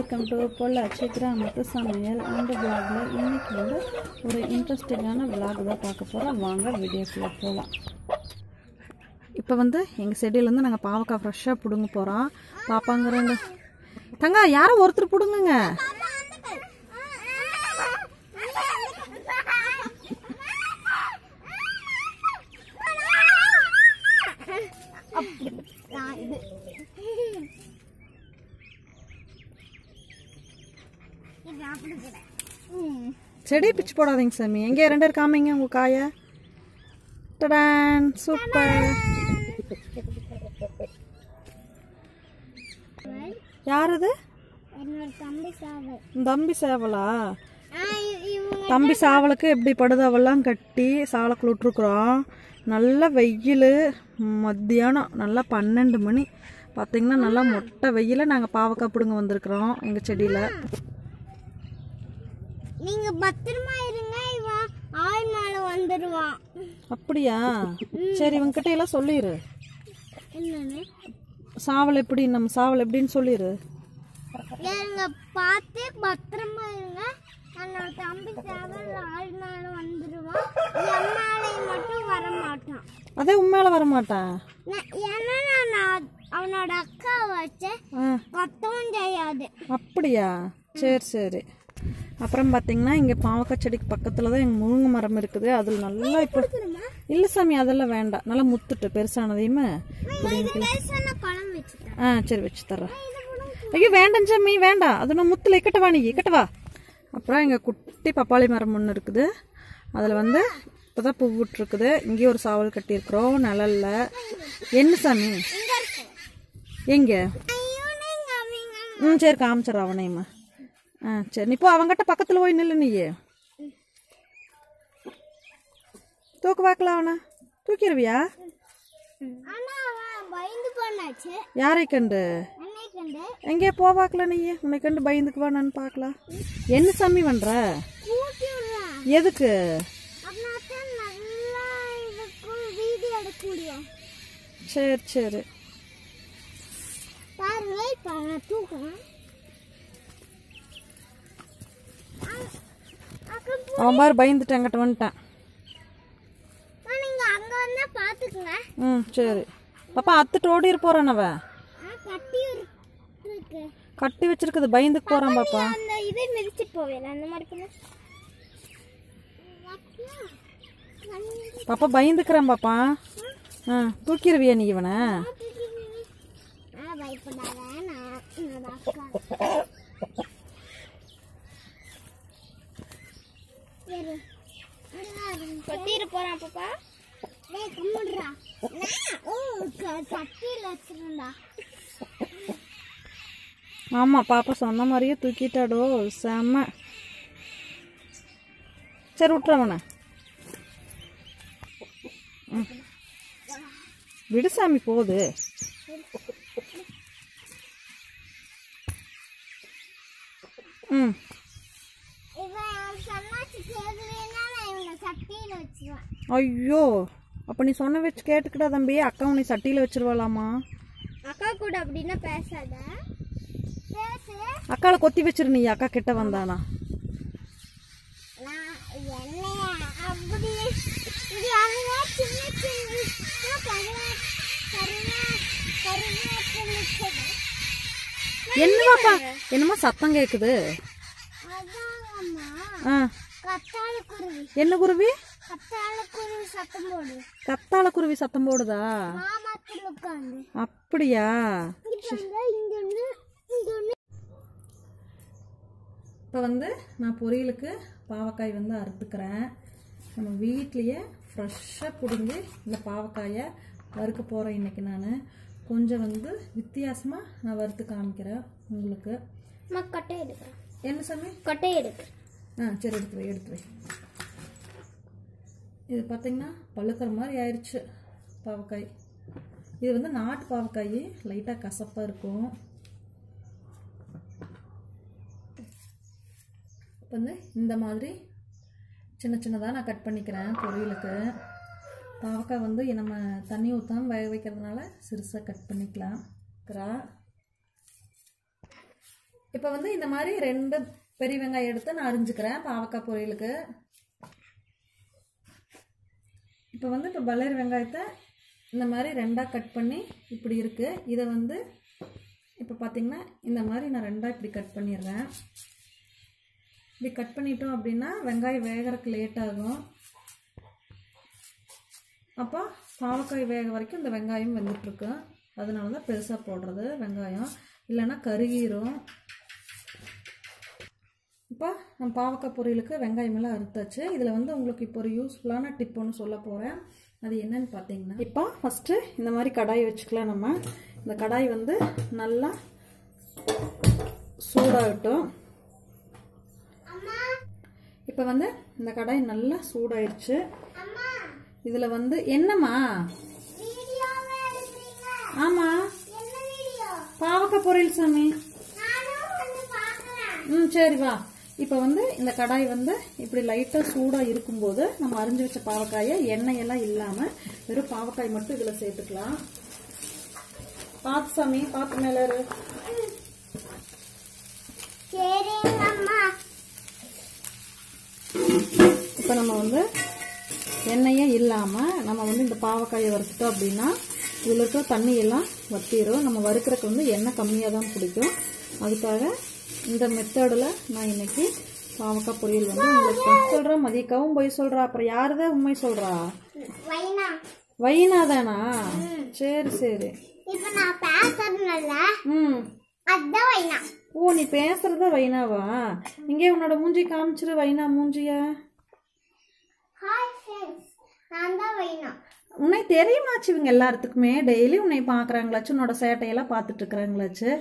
Welcome to Pollachi கிராமத்து சமையல் இந்த vlogல இன்னைக்கு வந்து ஒரு இன்ட்ரெஸ்டிங்கான vlog தான் பார்க்க போகிறோம் வாங்க வீடியோக்குள்ளே போகலாம் இப்போ வந்து எங்கள் செடியிலேருந்து நாங்கள் பாவக்காய் ஃப்ரெஷ்ஷாக பிடுங்க போகிறோம் பாப்பாங்க ரெண்டு தங்க யாரும் ஒருத்தர் பிடுங்குங்க செடி பிச்சு போடாதீங்க சாமி எங்கே ரெண்டு பேர் காமிங்க உங்கள் காயை டடான் சூப்பர் யார் இது என்னோட தம்பி சாவு தம்பி சேவலா ஆ, இ- இவங்க தம்பி சாவலுக்கு எப்படி படுதாவெல்லாம் கட்டி சாவலுக்குள்ள விட்ருக்குறோம் நல்ல வெயில் மத்தியானம் நல்லா பன்னெண்டு மணி பார்த்தீங்கன்னா நல்லா மொட்டை வெயில நாங்கள் பாவக்காய் பிடுங்க வந்திருக்கிறோம் எங்கள் செடியில் நீங்க பத்திரமா இருங்க இவன் ஆள் மேல வந்துடுவான் அப்படியா சரி இவங்ககிட்ட எல்லாம் சொல்லிடு என்னன்னு சாவல் எப்படி நம்ம சாவல் எப்படின்னு சொல்லிடு ஏங்க பார்த்து பத்திரமா இருங்க என்னோட தம்பி சேவல் ஆள் மேல வந்துடுவான் என் மேலே மட்டும் வர மாட்டான் அதே உண்மையில வர மாட்டேன் நான்- ஏன்னா நான் அவனோட அக்கா வச்சு ஆ கொத்தவும் செய்யாது அப்படியா சரி சரி அப்புறம் பார்த்தீங்கன்னா இங்கே பாவக்காய் செடிக்கு பக்கத்தில் தான் எங்கள் முருங்கை மரம் இருக்குது அதில் நல்லா இப்போ இல்லை சாமி அதெல்லாம் வேண்டாம் நல்லா முத்துட்டு பெருசானதையுமே பேசான குழம்பு வச்சுட்டேன் ஆ சரி வச்சு தர்றேன் ஐயோ வேண்டாம் சாமி வேண்டாம் அது நான் முத்தில் இக்கட்டவா நீ இக்கட்டவா அப்புறம் எங்கள் குட்டி பப்பாளி மரம் ஒன்று இருக்குது அதில் வந்து இப்போ தான் பூ விட்டுருக்குது இங்கேயும் ஒரு சாவல் கட்டியிருக்கிறோம் நிழல்ல என்ன சாமி எங்கே ஐயோ நீங்க அவங்க ம் சரி காமிச்சிட்றேன் அவனையுமா ஆ சரி நீ போ அவங்ககிட்ட பக்கத்தில் போய் நில்லு நீயே தூக்கு பார்க்கலாம் அவனை தூக்கிடுவியா ஆனா அவன் பயந்து போனாச்சு யாரை கண்டு அன்னை கண்டு எங்கே போவாக்கல நீயே உன்னை கண்டு பயந்துக்கு வானான்னு பார்க்கலாம் என்ன சாமி பண்ணுற கூட்டி விடுறான் எதுக்கு அப்படின்னாத்தான் நல்லா இதுக்கும் வீடியோ எடுக்க முடியும் சரி சரி பாருங்க இப்ப நான் தூக்குறேன் அப்புறம் அவன் பாரு பயந்துட்டு என்கிட்ட வந்துட்டான் நீங்க அங்க வந்தா பாத்துக்கங்க ம் சரி பாப்பா அத்துட்டு ஓடி போறான் அவன் ஆ, கட்டி இருக்கு கட்டி வச்சிருக்குது பயந்துக்கு போறான் பாப்பா அந்த இதை மிதிச்சிட்டு போவேன் அந்த மாதிரி பண்ண பாப்பா பயந்துக்கிறான் பாப்பா ஆ தூக்கிடுவியா நீ இவனை ஆ பயப்படாத நான் என்னோட அக்கா இரு. கொத்திட்டு போறான் பாப்பா டேய் கும்பிடுறா ஓ க- சட்டியில வச்சிருந்தா ஆமாம் பாப்பா சொன்ன மாதிரியே தூக்கிட்டாடோ செம்ம சரி விட்றவன விடு சாமி போகுது ம் இவன் சன்னாச்சி கேக்குறேன்னா நான் இவனை சட்டியில வச்சிருவேன் ஐயோ அப்போ நீ சொன்ன வச்சு கேட்டுக்கிட்டா தம்பி அக்கா உன்னை சட்டியில் வச்சிருவாளாமா அக்கா கூட அப்படின்னா பேசாத பேசு அக்காவை கொத்தி வச்சிரு நீ அக்கா கிட்ட வந்தானா நான் என்னைய அப்படி இது அவங்க சின்ன சின்ன கருவா கருவா கருவேப்பிலை செடி. என்ன பாப்பா என்னமோ சத்தம் கேட்குது அதாங்கம்மா ஆ கத்தாழ குருவி என்ன குருவி கத்தாழ குருவி சத்தம் போடு கத்தாழ குருவி சத்தம் போடுதா மாமாத்தில் உட்காந்து அப்படியா இங்க வந்து இங்க ஒண்ணு இங்க ஒண்ணு இப்போ வந்து நான் பொரியலுக்கு பாவக்காய் வந்து அறுத்துக்கிறேன் நம்ம வீட்லேயே ஃப்ரெஷ்ஷாக பிடுங்கி இந்த பாவக்காயை வறுக்க போகிறேன் இன்றைக்கி நான் கொஞ்சம் வந்து வித்தியாசமாக நான் வறுத்து காமிக்கிறேன் உங்களுக்கு அம்மா கொட்டை எடுக்கிறேன் என்ன சாமி கொட்டை எடுக்கிறேன் ஆ சரி எடுத்து வை எடுத்து வை இது பார்த்தீங்கன்னா பழுக்கிற மாதிரி ஆயிடுச்சு பாவக்காய் இது வந்து நாட்டு பாவக்காய் லைட்டாக கசப்பாக இருக்கும் இப்போ வந்து இந்த மாதிரி சின்ன சின்னதாக நான் கட் பண்ணிக்கிறேன் பொரியலுக்கு பாவக்காய் வந்து நம்ம தண்ணி ஊற்றாம வேக வைக்கிறதுனால சிறுசாக கட் பண்ணிக்கலாம் கிரா இப்போ வந்து இந்த மாதிரி ரெண்டு பெரிய வெங்காயம் எடுத்து நான் அரிஞ்சுக்கிறேன் பாவக்காய் பொரியலுக்கு இப்போ வந்து இப்போ பல்லரி வெங்காயத்தை இந்த மாதிரி ரெண்டாக கட் பண்ணி இப்படி இருக்குது இதை வந்து இப்போ பார்த்தீங்கன்னா இந்த மாதிரி நான் ரெண்டாக இப்படி கட் பண்ணிடுறேன் இப்படி கட் பண்ணிட்டோம் அப்படின்னா வெங்காயம் வேகறதுக்கு லேட் ஆகும் அப்போ பாவக்காய் வேக வரைக்கும் இந்த வெங்காயம் வெந்துட்டுருக்கு அதனால தான் பெருசாக போடுறது வெங்காயம் இல்லைன்னா கருகிரும் இப்போ நம்ம பாவக்காய் பொரியலுக்கு வெங்காயம் எல்லாம் அறுத்தாச்சு இதில் வந்து உங்களுக்கு இப்போ ஒரு யூஸ்ஃபுல்லான டிப் ஒன்று சொல்ல போகிறேன் அது என்னன்னு பார்த்தீங்கன்னா இப்போ ஃபஸ்ட்டு இந்த மாதிரி கடாய் வச்சுக்கலாம் நம்ம இந்த கடாய் வந்து நல்லா சூடாகட்டும் அம்மா இப்போ வந்து இந்த கடாய் நல்லா சூடாயிடுச்சு அம்மா இதில் வந்து என்னம்மா வீடியோவே எடுக்கிறீங்க ஆமாம் என்ன வீடியோ பாவக்காய் பொரியல் சாமி நானும் வந்து பார்க்கறேன் ம் சரி வா இப்போ வந்து இந்த கடாய் வந்து இப்படி லைட்டாக சூடாக இருக்கும்போது நம்ம அரிஞ்சு வச்ச பாவக்காயை எண்ணெயெல்லாம் இல்லாமல் வெறும் பாவக்காய் மட்டும் இதில் சேர்த்துக்கலாம் பார்த்து சாமி பார்த்து மேலே இரு. சரிங்க அம்மா இப்போ நம்ம வந்து எண்ணெயே இல்லாமல் நம்ம வந்து இந்த பாவக்காயை வறுத்துட்டோம் அப்படின்னா இதில் இருக்க தண்ணியெல்லாம் வத்திரும் நம்ம வறுக்கிறதுக்கு வந்து எண்ணெய் கம்மியாக தான் பிடிக்கும் அதுக்காக இந்த மெத்தடில் நான் இன்னைக்கு பாவக்காய் பொரியல் வந்து உங்களுக்கு சொல்கிறேன் மதியக்காவும் போய் சொல்கிறா அப்புறம் யார் தான் உண்மை சொல்கிறா வைனா வைனா தானா சரி சரி இப்ப நான் பேசுறதுனால ம் அதான் வைனா ஓ நீ பேசுறத வைனாவா இங்கே உன்னோட மூஞ்சி காமிச்சிரு வைனா மூஞ்சிய ஹாய் ஃப்ரெண்ட்ஸ் நான் தான் வைனா உன்னை தெரியுமாச்சு இவங்க எல்லாத்துக்குமே டெய்லி உன்னை பார்க்குறாங்களாச்சு உன்னோட சேட்டையெல்லாம் பார்த்துட்டு இருக்கிறாங்களாச்சு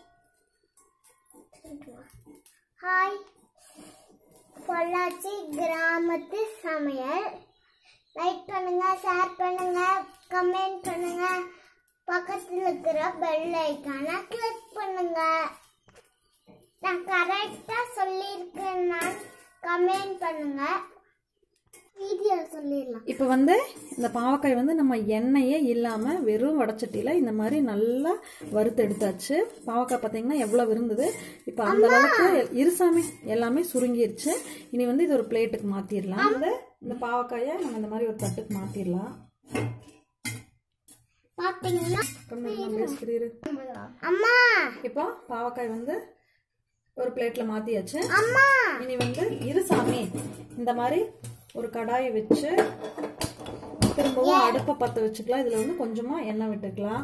ஹாய் பொள்ளாச்சி கிராமத்து சமையல் லைக் பண்ணுங்க ஷேர் பண்ணுங்க கமெண்ட் பண்ணுங்க பக்கத்தில் இருக்கிற பெல் ஐக்கானை கிளிக் பண்ணுங்க நான் கரெக்டாக சொல்லியிருக்கேன்னா கமெண்ட் பண்ணுங்க வீடியோ சொல்லிடலாம் இப்போ வந்து இந்த பாவக்காய் வந்து நம்ம எண்ணெயே இல்லாமல் வெறும் வடச்சட்டியில் இந்த மாதிரி நல்லா வறுத்து எடுத்தாச்சு பாவக்காய் பார்த்தீங்கன்னா எவ்வளோ இருந்தது இப்போ அந்த அளவுக்கு இருசாமி எல்லாமே சுருங்கிருச்சு இனி வந்து இது ஒரு பிளேட்டுக்கு மாற்றிடலாம் இந்த இந்த பாவக்காயை நம்ம இந்த மாதிரி ஒரு தட்டுக்கு மாற்றிடலாம் பார்த்தீங்கன்னா பேசுகிறீரு அம்மா இப்போ பாவக்காய் வந்து ஒரு பிளேட்ல மாத்தியாச்சு அம்மா இனி வந்து இரு சாமி இந்த மாதிரி ஒரு கடாயை வச்சு திரும்பவும் அடுப்பை பற்ற வச்சுக்கலாம் இதுல வந்து கொஞ்சமா எண்ணெய் விட்டுக்கலாம்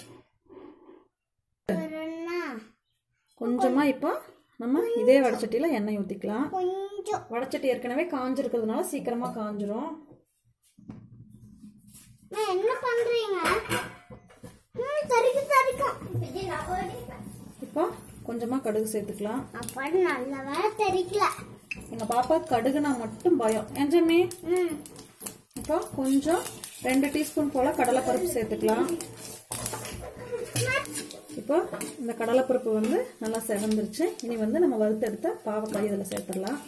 வேறென்ன? கொஞ்சமா இப்போ நம்ம இதே வடச்சட்டியில எண்ணெய் ஊத்திக்கலாம் கொஞ்சம் வடச்சட்டி ஏற்கனவே காஞ்சிருக்கிறதுனால சீக்கிரமா காஞ்சிரும் அம்மா, என்ன பண்றீங்க ம் தரிக்கு தரிக்கும் இப்போ கொஞ்சமா கடுகு சேர்த்துக்கலாம் அப்படி நல்ல வேலை தெரிக்கல எங்க பாப்பா கடுகுனா மட்டும் பயம் ஏஞ்சமே ம் இப்போ கொஞ்சம் ரெண்டு டீஸ்பூன் போல கடலைப்பருப்பு சேர்த்துக்கலாம் இப்போ இந்த கடலைப்பருப்பு வந்து நல்லா செவந்துருச்சு இனி வந்து நம்ம வறுத்தெடுத்த பாவக்காய் இதில் சேர்த்துடலாம்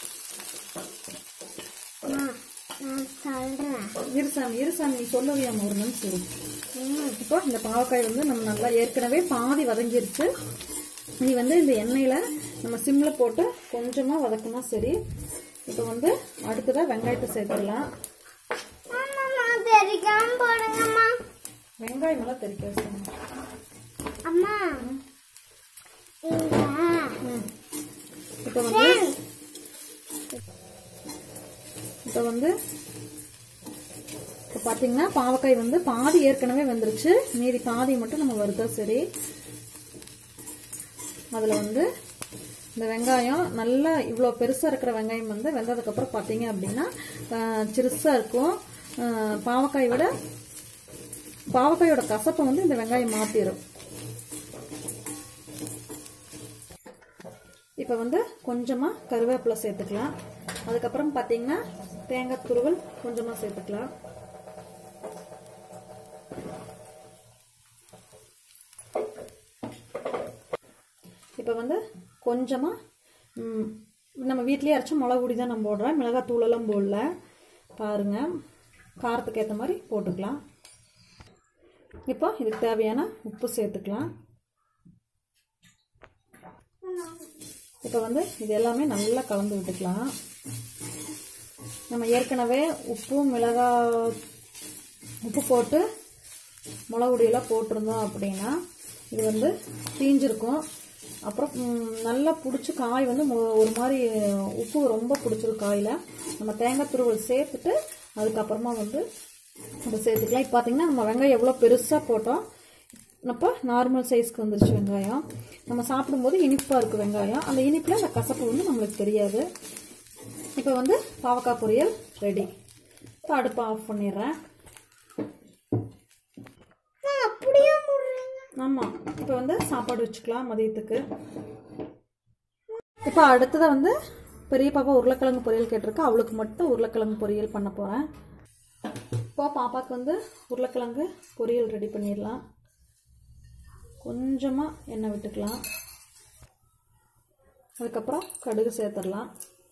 அம்மா, நான் சொல்றேன் இருசாமி இருசாமி நீ சொல்லுவியாம ஒரு நிமிஷம் இரு. இப்போ இந்த பாவக்காய் வந்து நம்ம நல்லா ஏற்கனவே பாதி வதங்கிருச்சு இனி வந்து இந்த எண்ணெயில நம்ம சிம்ல போட்டு கொஞ்சமா வதக்குனா சரி இப்போ வந்து அடுத்ததா வெங்காயத்தை சேர்த்துடலாம் அம்மா தெரிக்காம போடுங்கம்மா வெங்காயம் எல்லாம் தெரிக்க வச்சுக்கணும். அம்மா இந்த இப்போ வந்து இப்போ வந்து இப்போ பார்த்தீங்கன்னா பாவக்காய் வந்து பாதி ஏற்கனவே வந்துருச்சு மீதி பாதி மட்டும் நம்ம வறுத்தா சரி அதில் வந்து இந்த வெங்காயம் நல்லா இவ்வளோ பெருசாக இருக்கிற வெங்காயம் வந்து வெந்ததுக்கப்புறம் பார்த்தீங்க அப்படின்னா சிறுசாக இருக்கும் ஆஹ் பாவக்காய் விட பாவக்காயோட கசப்பை வந்து இந்த வெங்காயம் மாற்றிடும் இப்போ வந்து கொஞ்சமாக கருவேப்பிலை சேர்த்துக்கலாம் அதுக்கப்புறம் பார்த்தீங்கன்னா தேங்காய் துருவல் கொஞ்சமாக சேர்த்துக்கலாம் இப்போ வந்து கொஞ்சமாக நம்ம வீட்லயே அரைச்ச மிளகு பொடி தான் நம்ம போடுறோம் மிளகாய் தூளெல்லாம் போடல பாருங்கள் காரத்துக்கு ஏற்ற மாதிரி போட்டுக்கலாம் இப்போ இதுக்கு தேவையான உப்பு சேர்த்துக்கலாம் இப்போ வந்து இது எல்லாமே நல்லா கலந்து விட்டுக்கலாம் நம்ம ஏற்கனவே உப்பு மிளகாய் உப்பு போட்டு மிளகுடியெல்லாம் போட்டிருந்தோம் அப்படின்னா இது வந்து தீஞ்சிருக்கும் அப்புறம் ம், நல்லா பிடிச்சி காய் வந்து மொ- ஒரு மாதிரி உப்பு ரொம்ப பிடிச்சிரும் காயில் நம்ம தேங்காய் துருவல் சேர்த்துட்டு அதுக்கப்புறமா வந்து அதை சேர்த்துக்கலாம் இப்போ பார்த்தீங்கன்னா நம்ம வெங்காயம் எவ்வளோ பெருசாக போட்டோம் அப்போ நார்மல் சைஸ்க்கு வந்துருச்சு வெங்காயம் நம்ம சாப்பிடும்போது இனிப்பாக இருக்குது வெங்காயம் அந்த இனிப்பில் அந்த கசப்பு வந்து நம்மளுக்கு தெரியாது இப்போ வந்து பாவக்காய் பொரியல் ரெடி இப்போ அடுப்பை ஆஃப் பண்ணிடுறேன் அப்படியே முடுறீங்க ஆமாம் இப்போ வந்து சாப்பாடு வச்சுக்கலாம் மதியத்துக்கு இப்போ அடுத்தது வந்து பெரிய பாப்பா உருளைக்கிழங்கு பொரியல் கேட்டிருக்கா அவளுக்கு மட்டும் உருளைக்கிழங்கு பொரியல் பண்ண போகிறேன் இப்போ பாப்பாவுக்கு வந்து உருளைக்கிழங்கு பொரியல் ரெடி பண்ணிடலாம் கொஞ்சமாக எண்ணெய் விட்டுக்கலாம் அதுக்கப்புறம் கடுகு சேர்த்துடலாம்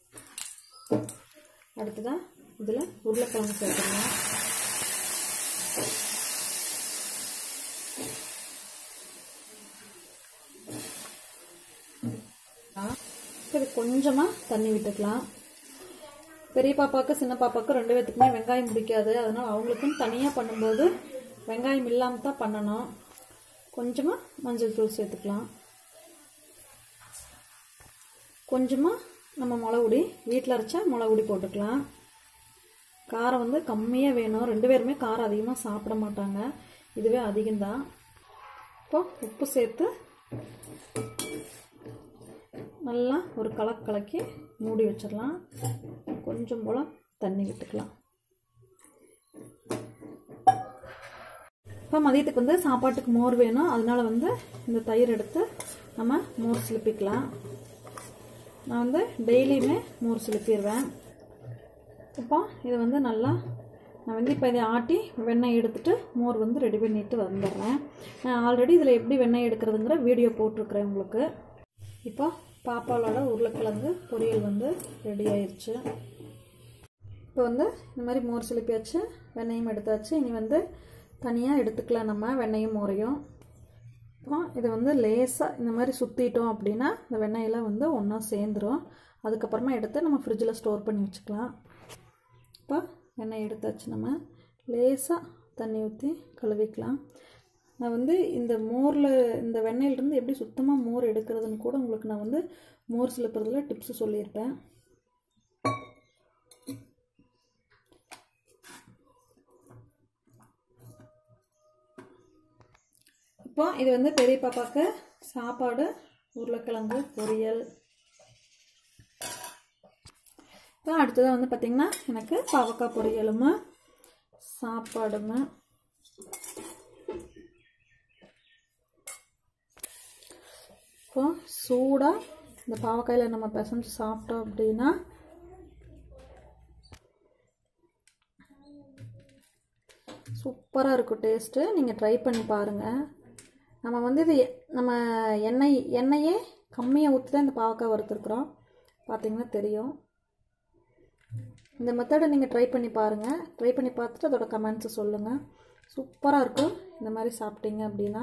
அடுத்ததாக இதில் உருளைக்கிழங்கு சேர்த்துடலாம் இப்போ இது கொஞ்சமாக தண்ணி விட்டுக்கலாம் பெரிய பாப்பாவுக்கு சின்ன பாப்பாவுக்கு ரெண்டு பேத்துக்குமே வெங்காயம் பிடிக்காது அதனால் அவங்களுக்கும் தனியாக பண்ணும்போது வெங்காயம் இல்லாமல் தான் பண்ணணும் கொஞ்சமாக மஞ்சள் தூள் சேர்த்துக்கலாம் கொஞ்சமாக நம்ம மிளகுடி வீட்டில் அரைச்சா மிளகுடி போட்டுக்கலாம் காரம் வந்து கம்மியாக வேணும் ரெண்டு பேருமே காரம் அதிகமாக சாப்பிட மாட்டாங்க இதுவே அதிகம்தான் இப்போ உப்பு சேர்த்து நல்லா ஒரு கலக்கு கலக்கி மூடி வச்சிடலாம் கொஞ்சம் போல் தண்ணி விட்டுக்கலாம் இப்போ மதியத்துக்கு வந்து சாப்பாட்டுக்கு மோர் வேணும் அதனால வந்து இந்த தயிர் எடுத்து நம்ம மோர் சிலுப்பிக்கலாம் நான் வந்து டெய்லியுமே மோர் சிலுப்பிடுவேன் இப்போ இது வந்து நல்லா நான் வந்து இப்போ இதை ஆட்டி வெண்ணெய் எடுத்துட்டு மோர் வந்து ரெடி பண்ணிட்டு வந்துடுறேன் நான் ஆல்ரெடி இதில் எப்படி வெண்ணெய் எடுக்கிறதுங்கிற வீடியோ போட்டிருக்கிறேன் உங்களுக்கு இப்போ பாப்பாவோட உருளைக்கிழங்கு பொரியல் வந்து ரெடி ஆயிடுச்சு இப்போ வந்து இந்த மாதிரி மோர் சிலிப்பியாச்சு வெண்ணெயும் எடுத்தாச்சு இனி வந்து தனியாக எடுத்துக்கலாம் நம்ம வெண்ணெயும் மோரையும் இப்போ இதை வந்து லேசாக இந்த மாதிரி சுற்றிட்டோம் அப்படின்னா இந்த வெண்ணெயெல்லாம் வந்து ஒன்றா சேர்ந்துரும் அதுக்கப்புறமா எடுத்து நம்ம ஃப்ரிட்ஜில் ஸ்டோர் பண்ணி வச்சுக்கலாம் இப்போ வெண்ணெய் எடுத்தாச்சு நம்ம லேசாக தண்ணி ஊற்றி கழுவிக்கலாம் நான் வந்து இந்த மோரில் இந்த வெண்ணெயிலிருந்து எப்படி சுத்தமாக மோர் எடுக்கிறதுன்னு கூட உங்களுக்கு நான் வந்து மோர் சிலப்புறதுல டிப்ஸ் சொல்லியிருப்பேன் இப்போ இது வந்து பெரிய பாப்பாவுக்கு சாப்பாடு உருளைக்கிழங்கு பொரியல் இப்போ அடுத்ததாக வந்து பார்த்திங்கன்னா எனக்கு பாவக்காய் பொரியலுமா சாப்பாடுமா இப்போ சூடாக இந்த பாவக்காயில் நம்ம பிசைஞ்சு சாப்பிட்டோம் அப்படின்னா சூப்பராக இருக்கும் டேஸ்ட்டு நீங்கள் ட்ரை பண்ணி பாருங்கள் நம்ம வந்து இது எ- நம்ம எண்ணெய் எண்ணெயே கம்மியாக ஊற்றி தான் இந்த பாவக்காய் வறுத்துருக்குறோம் பார்த்தீங்கன்னா தெரியும் இந்த மெத்தடை நீங்கள் ட்ரை பண்ணி பாருங்கள் ட்ரை பண்ணி பார்த்துட்டு அதோட கமெண்ட்ஸை சொல்லுங்கள் சூப்பராக இருக்கும் இந்த மாதிரி சாப்பிட்டீங்க அப்படின்னா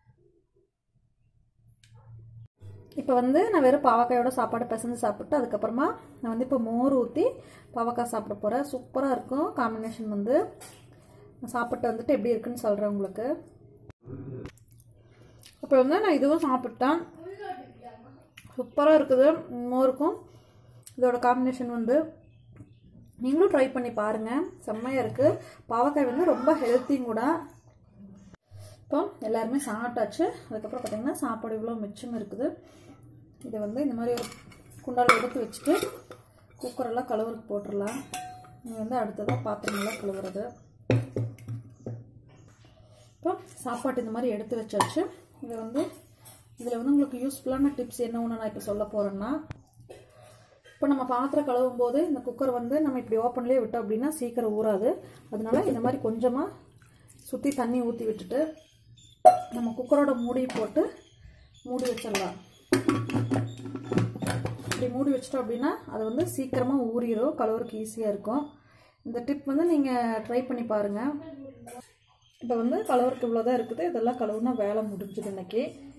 இப்போ வந்து நான் வெறும் பாவக்காயோட சாப்பாடு பிசைஞ்சு சாப்பிட்டு அதுக்கப்புறமா நான் வந்து இப்போ மோர் ஊற்றி பாவக்காய் சாப்பிட போகிறேன் சூப்பராக இருக்கும் காம்பினேஷன் வந்து நான் சாப்பிட்டு வந்துட்டு எப்படி இருக்குன்னு சொல்கிறேன் உங்களுக்கு இப்போ வந்து நான் இதுவும் சாப்பிட்டேன் சூப்பராக இருக்குது மோருக்கும் இதோட காம்பினேஷன் வந்து நீங்களும் ட்ரை பண்ணி பாருங்கள் செம்மையாக இருக்குது பாவக்காய் வந்து ரொம்ப ஹெல்த்தியும் கூட இப்போ எல்லாருமே சாப்பிட்டாச்சு அதுக்கப்புறம் பார்த்தீங்கன்னா சாப்பாடு இவ்வளோ மிச்சம் இருக்குது இதை வந்து இந்த மாதிரி ஒரு குண்டால எடுத்து வச்சுட்டு குக்கரெல்லாம் கழுவுறதுக்கு போட்டுடலாம் இது வந்து அடுத்ததாக பாத்திரமெல்லாம் கழுவுறது இப்போ சாப்பாட்டு இந்த மாதிரி எடுத்து வச்சாச்சு இதை வந்து இதில் வந்து உங்களுக்கு யூஸ்ஃபுல்லான டிப்ஸ் என்ன ஒன்று நான் இப்போ சொல்ல போகிறேன்னா இப்போ நம்ம பாத்திரம் கழுவும் போது இந்த குக்கர் வந்து நம்ம இப்படி ஓப்பன்லேயே விட்டோம் அப்படின்னா சீக்கிரம் ஊறாது அதனால இந்த மாதிரி கொஞ்சமாக சுற்றி தண்ணி ஊற்றி விட்டுட்டு நம்ம குக்கரோட மூடி போட்டு மூடி வச்சிடலாம் இப்படி மூடி வச்சிட்டோம் அப்படின்னா அது வந்து சீக்கிரமாக ஊறிடும் கழுவுறதுக்கு ஈஸியாக இருக்கும் இந்த டிப் வந்து நீங்கள் ட்ரை பண்ணி பாருங்கள் இப்போ வந்து கழுவுறதுக்கு இவ்வளோ தான் இருக்குது இதெல்லாம் கழுவுனா வேலை முடிஞ்சுது இன்னைக்கு